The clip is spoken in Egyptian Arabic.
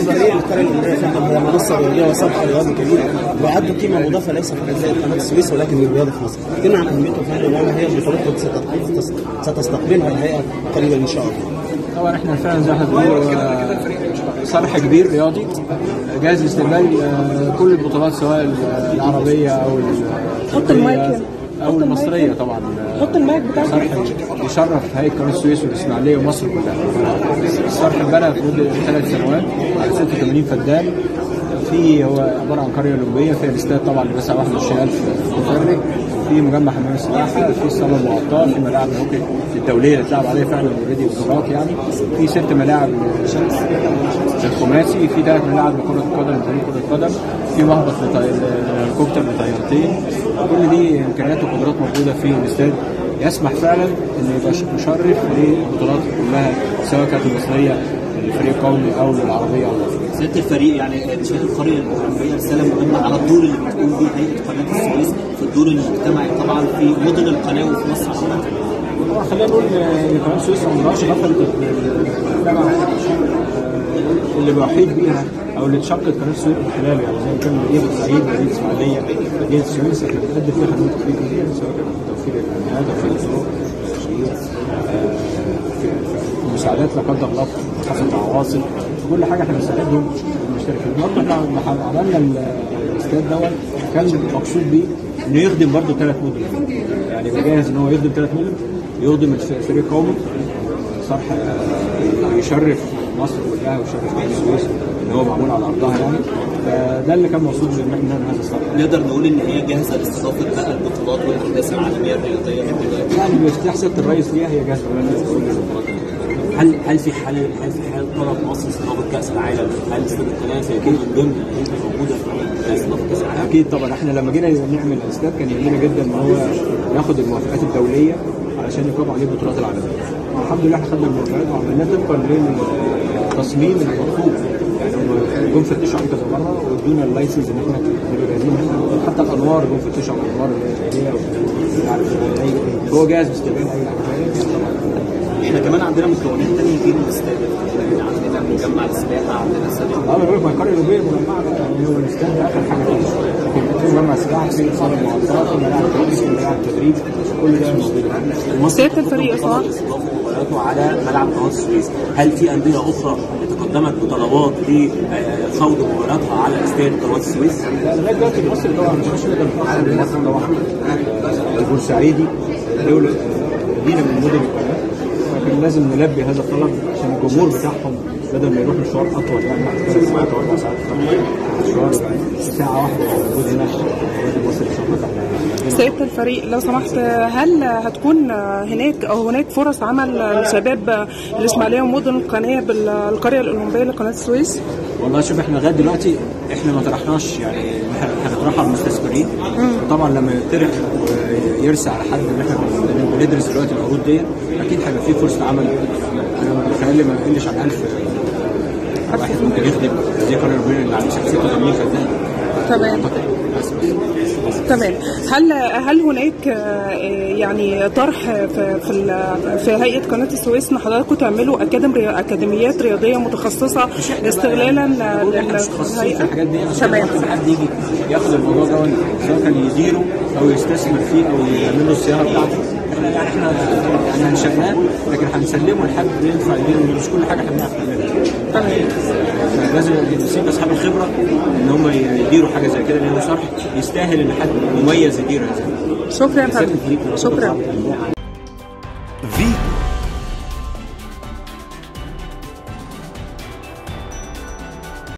فريق القريه الامريكيه فندم هي منصه رياضيه وصرح رياضي كبير ويعد قيمه مضافه ليس فقط زي قناه السويس ولكن للرياضه في مصر. كلمه عن اهميته فندم وما هي البطولات التي ست- ستستقبلها الهيئه قريبا ان شاء الله. طبعا احنا فعلا زي ما حضرتك بتقول آه، صرح كبير رياضي جاهز لاستقبال آه، كل البطولات سواء العربيه او ال- حط المايك هنا. او المصريه طبعا آه، حط المايك بتاعك صرح يشرف هيئه قناه السويس والاسماعيليه ومصر كلها الصرح اتبنى في مده ثلاث سنوات على 86 فدان في هو عباره عن قريه اولمبيه فيها الاستاد طبعا اللي بيسع 21000 متفرج في مجمع حمام السباحه في الصاله المغطاه في ملاعب الهوكي الدوليه اللي اتلعب عليها فعلا اوريدي بطولات يعني في ست ملاعب الخماسي في ثلاث ملاعب لكره القدم لفريق كره القدم في مهبط للهليكوبتر لطيارتين كل دي امكانيات وقدرات موجوده في الاستاد يسمح فعلا انه يبقى مشرف للبطولات كلها سواء كانت المصريه لفريق قومي او للعربيه او الافريقيه. سياده الفريق يعني شايف القريه الاولمبيه رساله مهمه على الدور اللي بتقوم به هيئه قناه السويس في الدور المجتمعي طبعا في مدن القناه وفي مصر عامه. طبعا خلينا نقول ان قناه السويس ما عمرهاش غفلت المجتمع اللي بيحيط بيها او اللي اتشقت قناه السويس من خلاله يعني زي ما كان مدينه بورسعيد مدينه اسماعيليه مدينه السويس احنا بنقدم فيها خدمات كتير جدا سواء كان في توفير الامكانيات توفير الطرق تشغيل آه، في في مساعدات لا قدر الله في محافظه العواصم كل حاجه احنا بنساعدهم المشتركين برضه احنا لما عملنا ال- الاستاد دوت كان مقصود بيه انه يخدم برضه ثلاث مدن يعني يبقى جاهز ان هو يخدم ثلاث مدن يخدم الف- فريق قومي صرح آه، يشرف مصر كلها ويشرف قناه السويس ان هو معمول على ارضها يعني فده اللي كان مقصود من ان احنا نعمل هذا الصرح نقدر نقول ان هي جاهزه لاستضافه بقى البطولات والاحداث العالميه الرياضيه في الولايات. يعني بافتتاح سياده الرئيس ليها هي جاهزه كل البطولات هل هل في حال هل في حال طلب مصر استضافه كاس العالم هل استاد القناه سيكون من ضمن الاهداف الموجوده في استضافه كاس العالم؟ اكيد طبعا احنا لما جينا نعمل الاستاد كان يهمنا جدا ان هو ياخد الموافقات الدوليه علشان يقام عليه البطولات العالميه. الحمد لله احنا خدنا الموافقات وعملناه طبقا للتصميم المطلوب يعني هم جم فتشوا عليه كذا مره وادونا اللايسنس ان احنا نبقى جاهزين حتى الانوار جم فتشوا على الانوار اللي هي مش عارف أي- هو جاهز باستقبال اي حاجه طبعا احنا كمان عندنا مكونات ثانيه غير الاستاد يعني عندنا مجمع السباحه عندنا سباحه اه بقول لك ما القريه الاوروبيه مجمعه بقى يعني هو الاستاد ده اخر حاجه فيه لكن في مجمع سباحه في صاله المعطلات في ملاعب تنس في ملاعب تدريب كل ده موجود سياده الفريق صح؟ استضافه مبارياته على ملعب قناه السويس، هل في انديه اخرى تقدمت بطلبات لخوض مباراتها على استاد قناه السويس؟ لا لغايه دلوقتي المصري طبعا مش نقدر نتاخر مصر طبعا آه، البورسعيدي دوله آه، مدينه من مدن القناه لكن لازم نلبي هذا الطلب عشان الجمهور بتاعهم بدل ما يروح مشوار اطول يعني ثلاث ساعات او اربع ساعات مشوار ساعه واحده موجود هنا النادي المصري ان شاء الله تعالى سيادة الفريق لو سمحت هل هتكون هناك او هناك فرص عمل لشباب الاسماعيليه ومدن القناه بالقريه الاولمبيه لقناه السويس؟ والله شوف احنا لغايه دلوقتي احنا ما طرحناش يعني احنا هنطرحها على المستثمرين طبعا لما يطرح ويرسى على حد ان احنا بن- بندرس دلوقتي العروض دي اكيد هيبقى في فرصه عمل انا متخيل ما يقلش عن 1000 واحد ممكن يخدم هذه القريه الاوروبيه اللي على 86 فدان تمام تمام هل هل هناك آه، يعني طرح في في, ال- في هيئه قناه السويس ان حضراتكم تعملوا أكاديم ري- اكاديميات رياضيه متخصصه استغلالا احنا مش متخصصين في الحاجات دي عشان تمام ممكن حد يجي ياخد الموضوع ده سواء كان يديره او يستثمر فيه او يعمل له الصيانه بتاعته احنا يعني احنا يعني هنشغلاه لكن هنسلمه لحد ينفع يديره مش كل حاجه احنا بنعرف نعملها تمام لازم نسيب اصحاب الخبره ان هم يديروا حاجه زي كده لانه صرح يستاهل ان حد مميز يدير هذا شكرا يا فندم شكرا